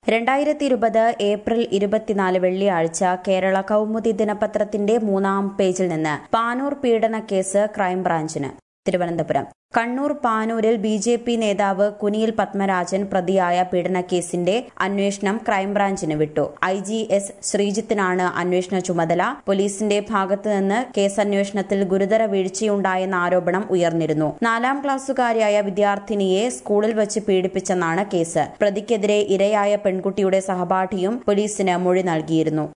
രണ്ടായിരത്തി ഇരുപത് ഏപ്രിൽ ഇരുപത്തിനാല് വെള്ളിയാഴ്ച കേരള കൗമുദി ദിനപത്രത്തിന്റെ മൂന്നാം പേജിൽ നിന്ന് പാനൂർ പീഡന കേസ് ക്രൈംബ്രാഞ്ചിന് തിരുവനന്തപുരം കണ്ണൂർ പാനൂരിൽ ബി ജെ പി നേതാവ് കുനിയിൽ പത്മരാജൻ പ്രതിയായ പീഡനക്കേസിന്റെ അന്വേഷണം ക്രൈംബ്രാഞ്ചിന് വിട്ടു ഐ ജി എസ് ശ്രീജിത്തിനാണ് അന്വേഷണ ചുമതല പോലീസിന്റെ ഭാഗത്ത് നിന്ന് കേസന്വേഷണത്തിൽ ഗുരുതര വീഴ്ചയുണ്ടായെന്ന ആരോപണം ഉയർന്നിരുന്നു നാലാം ക്ലാസ്സുകാരിയായ വിദ്യാർത്ഥിനിയെ സ്കൂളിൽ വച്ച് പീഡിപ്പിച്ചെന്നാണ് കേസ് പ്രതിക്കെതിരെ ഇരയായ പെൺകുട്ടിയുടെ സഹപാഠിയും പോലീസിന് മൊഴി നൽകിയിരുന്നു